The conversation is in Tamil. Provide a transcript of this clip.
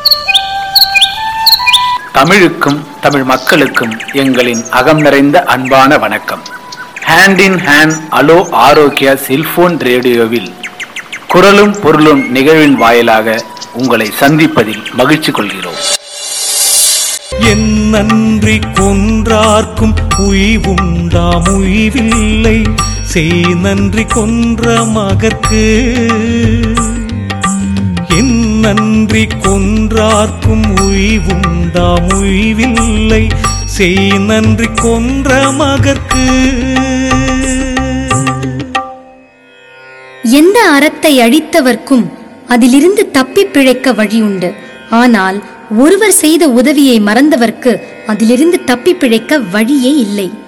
தமிழுக்கும் தமிழ் மக்களுக்கும் எங்களின் அகம் நிறைந்த அன்பான வணக்கம் hand in hand hello Arokya cellphone ரேடியோவில் குரலும் பொருளும் நிகழ்வின் வாயிலாக உங்களை சந்திப்பதில் மகிழ்ச்சி கொள்கிறோம் என் நன்றி கொன்றார்க்கும் உய்வுண்டாம் உய்வில்லை செய் நன்றி கொன்ற மகற்கு என் நன்றி கொன்றார்க்கும் உய்வுண்டாம் உய்வில்லை செய் நன்றி கொன்ற மகற்கு எந்த அறத்தை அழித்தவர்க்கும் அதிலிருந்து தப்பிப் பிழைக்க வழியுண்டு ஆனால் ஒருவர் செய்த உதவியை மறந்தவர்க்கு அதிலிருந்து தப்பிப் பிழைக்க வழியே இல்லை